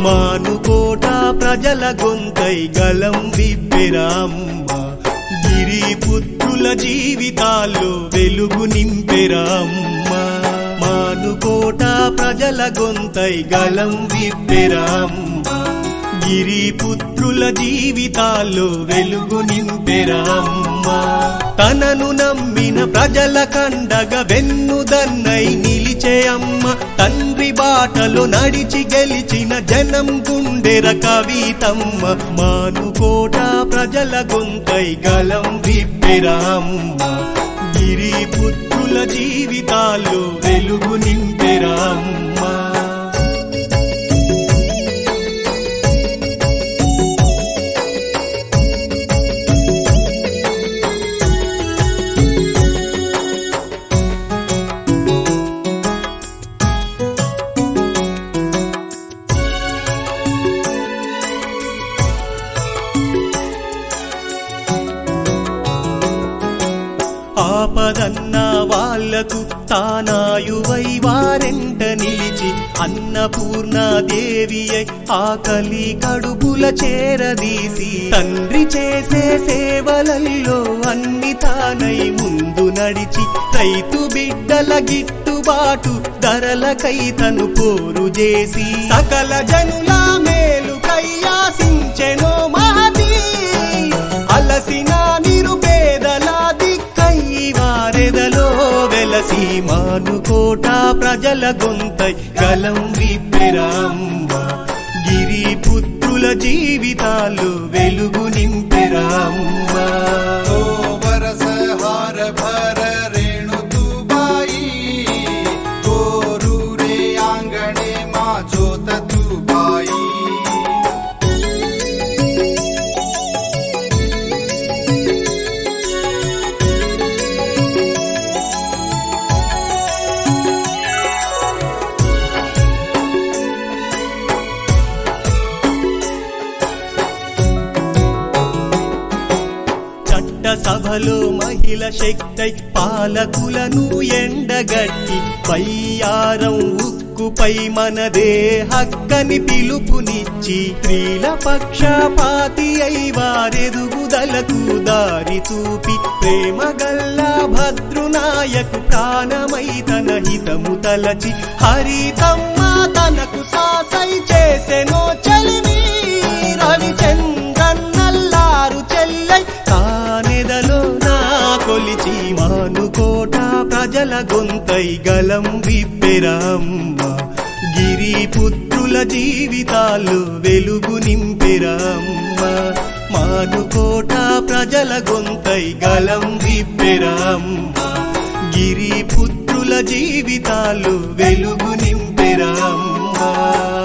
మానుకోట ప్రజల గొంతై గలం విప్పెరామ్మ గిరి పుత్రుల జీవితాల్లో వెలుగు నింపెరామ్మ మానుకోట ప్రజల గొంతై గలం విప్పెరామ్మ గిరి పుత్రుల జీవితాల్లో వెలుగు నింపెరామ్మ తనను నమ్మిన ప్రజల కండగ వెన్నుదన్నై నిలిచే అమ్మ తండ్రి బాటలో నడిచి గెలిచిన జనం గుండెర కవితమ్మ మానుకోట ప్రజల గొంతై గలం విప్పెరామ్మ గిరి పుత్రుల జీవితాల్లో వెలుగు నింపెరామ్మ ఆపదన్న వాళ్లకు తానాయువై వారెంట నిలిచి అన్నపూర్ణాదేవి ఆకలి కడుపుల చేరదీసి తండ్రి చేసే సేవలల్లో అన్ని తానై ముందు నడిచి రైతు బిడ్డల గిట్టుబాటు ధరలకై తను పోరు చేసి సకల జనుల మేలు కయ్యాసించెనో మహతి అలసిన నిరుపేదల దిక్కై వారెదలో వెలసి మానుకోట ప్రజల గొంతై గలం విప్పెరామ్మ గిరి పుత్రుల జీవితాలు వెలుగు నింపెరామ్మ ओ बरस हार भर रेणु तुबाई गोरू रे आंगणे मा जोत तुबाई చట్ట సభలో మహిళ శక్తై పాలకులను ఎండగట్టి పయ్యారం ఉక్కుపై మనదే హక్కని పిలుపునిచ్చి స్త్రీల పక్షపాతి అయి వారెదుగుదలకు దారి చూపి ప్రేమ గల్లా భద్రునాయకు ప్రాణమై తన హితము తలచి హరితమ్మ తనకు సాసై చేసెనో చలిమి రవిచంద్రన్నల్లారు చెల్లై కానెదలో నా కొలిచి మానుకోట ప్రజల గొంతై గలం విప్పెరామ్మ గిరి పుత్రుల జీవితాలు వెలుగు నింపెరామ్మ మానుకోట ప్రజల గొంతై గలం విప్పెరామ్మ గిరి పుత్రుల జీవితాలు వెలుగు నింపెరామ్మ